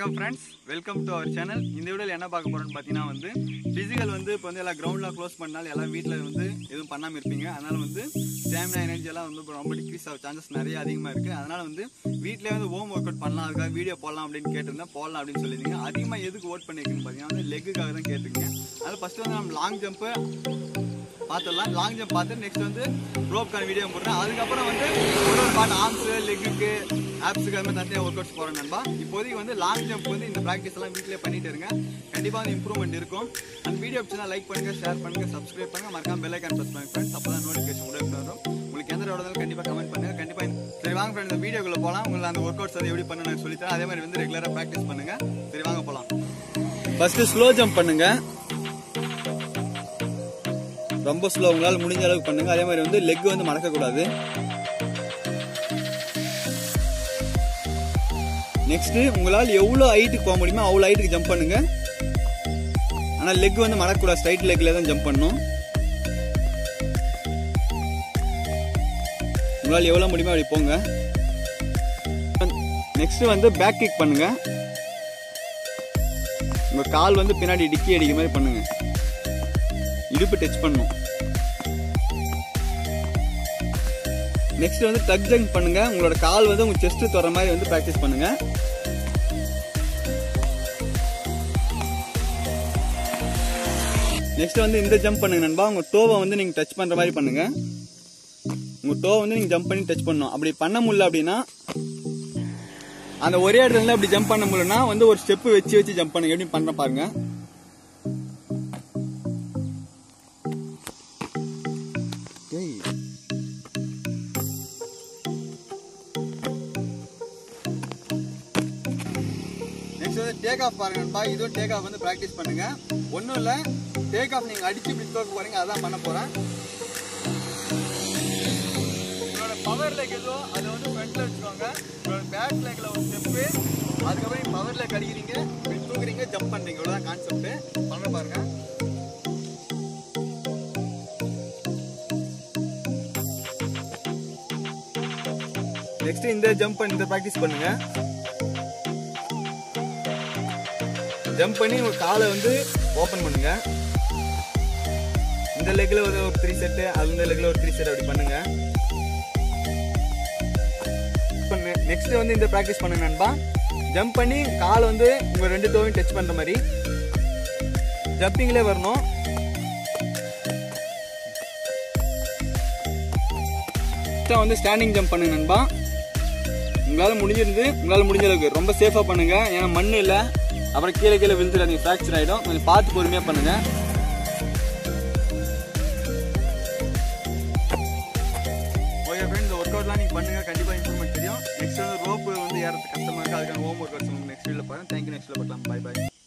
வணக்கம் friends welcome to our channel இந்த வீடியோவில் என்ன பார்க்க போறோம்னு பார்த்தீங்கன்னா வந்து ஃபிசிக்கல் வந்து இப்போ வந்து எல்லாம் கிரவுண்டில் க்ளோஸ் பண்ணாலும் எல்லாம் வீட்டில் வந்து எதுவும் பண்ணாமல் இருப்பீங்க அதனால வந்து ஸ்டாமினா எனர்ஜி எல்லாம் வந்து இப்போ ரொம்ப டிக்ரீஸ் ஆக சான்சஸ் நிறைய அதிகமாக இருக்குது அதனால வந்து வீட்டிலே வந்து ஹோம் ஒர்க் அவுட் பண்ணலாம் அதுக்காக வீடியோ போடலாம் அப்படின்னு கேட்டிருந்தேன் போடலாம் அப்படின்னு சொல்லியிருந்தீங்க அதிகமாக எதுக்கு ஓட் பண்ணியிருக்குன்னு பார்த்தீங்கன்னா வந்து லெக்குக்காக தான் கேட்டிருக்கீங்க அதில் ஃபஸ்ட்டு வந்து நம்ம லாங் ஜம்ப்பு பார்த்துடலாம் லாங் ஜம்ப் பார்த்து நெக்ஸ்ட் வந்து ரோப்கான வீடியோ போடுறேன் அதுக்கப்புறம் வந்து ஒரு ஒரு பார்ட் ஆர்ம்ஸு லெக்குக்கு ஆப்ஸுக்கு அது மாதிரி தனியாக ஒர்க் அவுட்ஸ் போகிறேன் நண்பா இப்போதைக்கு வந்து லாங் ஜம்ப் வந்து இந்த ப்ராக்டிஸ் எல்லாம் வீட்டிலே பண்ணிட்டு இருங்க கண்டிப்பாக வந்து இம்ப்ரூவ்மெண்ட் இருக்கும் அந்த வீடியோ பிடிச்சா லைக் பண்ணுங்க ஷேர் பண்ணுங்க சப்ஸ்கிரைப் பண்ணுங்க மறக்காம பெல் ஐக்கான் ப்ரெஸ் பண்ணுங்க ஃப்ரெண்ட்ஸ் அப்போ தான் நோட்டிஃபிகேஷன் உடனே வரும் உங்களுக்கு எந்த இருந்தாலும் கண்டிப்பாக கமெண்ட் பண்ணுங்க கண்டிப்பாக சரி வாங்க ஃப்ரெண்ட் இந்த வீடியோக்குள்ள போகலாம் உங்களுக்கு அந்த ஒர்க் அவுட்ஸ் அதை எப்படி பண்ண நான் சொல்லித்தரேன் அதே மாதிரி வந்து ரெகுலராக ப்ராக்டிஸ் பண்ணுங்க சரி வாங்க போகலாம் ஃபர்ஸ்ட் ஸ்லோ ஜம்ப் பண்ணுங்க ரொம்ப ஸ்லோ உங்களால் முடிஞ்ச அளவுக்கு பண்ணுங்க அதே மாதிரி வந்து லெக் வந்து மடக்க கூடாது நெக்ஸ்ட் உங்களால் எவ்வளோ ஹைட்டுக்கு போக முடியுமோ அவ்வளோ ஹைட்டுக்கு ஜம்ப் பண்ணுங்க ஆனால் லெக் வந்து மடக்கக்கூடாது ஸ்ட்ரைட் லெக்ல தான் ஜம்ப் பண்ணணும் உங்களால் எவ்வளோ முடியுமோ அப்படி போங்க நெக்ஸ்ட் வந்து பேக் கிக் பண்ணுங்க உங்க கால் வந்து பின்னாடி டிக்கி அடிக்கிற மாதிரி பண்ணுங்க இடுப்பு டச் பண்ணும் நெக்ஸ்ட் வந்து டக் ஜங்க் பண்ணுங்க உங்களோட கால் வந்து உங்க செஸ்ட் தொற மாதிரி வந்து பிராக்டிஸ் பண்ணுங்க நெக்ஸ்ட் வந்து இந்த ஜம்ப் பண்ணுங்க நண்பா உங்க டோவை வந்து நீங்க டச் பண்ற மாதிரி பண்ணுங்க உங்க டோவை வந்து நீங்க ஜம்ப் பண்ணி டச் பண்ணணும் அப்படி பண்ண முடியல அப்படின்னா அந்த ஒரே இடத்துல அப்படி ஜம்ப் பண்ண முடியலன்னா வந்து ஒரு ஸ்டெப் வச்சு வச்சு ஜம்ப் பண்ணுங்க எப்படி பண்ற பாருங்க டேய் நெக்ஸ்ட் வந்து டேக் ஆஃப் பாருங்க நண்பா இதுவும் டேக் ஆஃப் வந்து ப்ராக்டிஸ் பண்ணுங்க ஒன்றும் இல்லை டேக் ஆஃப் நீங்கள் அடிச்சு இப்படி தோக்க போறீங்க அதான் பண்ண போகிறேன் உங்களோட பவர் லேக் எதோ அதை வந்து ஃப்ரண்ட்ல வச்சுக்கோங்க உங்களோட பேக் லேக்கில் ஒரு ஸ்டெப்பு அதுக்கப்புறம் நீங்கள் பவர் லேக் அடிக்கிறீங்க இப்படி தூக்குறீங்க ஜம்ப் பண்ணுறீங்க இவ்வளோதான் கான்செப்ட் பண்ண பாருங்க நெக்ஸ்ட் இந்த ஜம்ப் இந்த ப்ராக்டிஸ் பண்ணுங்க ஜம்ப் பண்ணி உங்க காலை வந்து ஓபன் பண்ணுங்க இந்த லெக்ல ஒரு த்ரீ செட் அந்த லெக்ல ஒரு த்ரீ செட் அப்படி பண்ணுங்க நெக்ஸ்ட் வந்து இந்த ப்ராக்டிஸ் பண்ணுங்க நண்பா ஜம்ப் பண்ணி காலை வந்து உங்க ரெண்டு டோவையும் டச் பண்ற மாதிரி ஜம்பிங்லேயே வரணும் Next வந்து ஸ்டாண்டிங் ஜம்ப் பண்ணுங்க நண்பா உங்களால் முடிஞ்சிருந்து உங்களால் முடிஞ்ச அளவுக்கு ரொம்ப சேஃபாக பண்ணுங்க ஏன்னா மண் இல்லை அப்புறம் கீழே கீழே விழுந்துடாதீங்க ஃப்ராக்சர் ஆகிடும் கொஞ்சம் பார்த்து பொறுமையாக பண்ணுங்க ஓகே ஃப்ரெண்ட் இந்த ஒர்க் அவுட்லாம் நீங்கள் பண்ணுங்க கண்டிப்பாக இம்ப்ரூவ்மெண்ட் தெரியும் நெக்ஸ்ட் வந்து ரோப்பு வந்து ஏறது கஷ்டமாக இருக்குது அதுக்கான ஹோம் ஒர்க் அவுட்ஸ் நெக்ஸ்ட் வீடியோவில் பாருங்க தேங்க்யூ நெக்ஸ்ட்டில் பார்க்கலாம் பை பாய்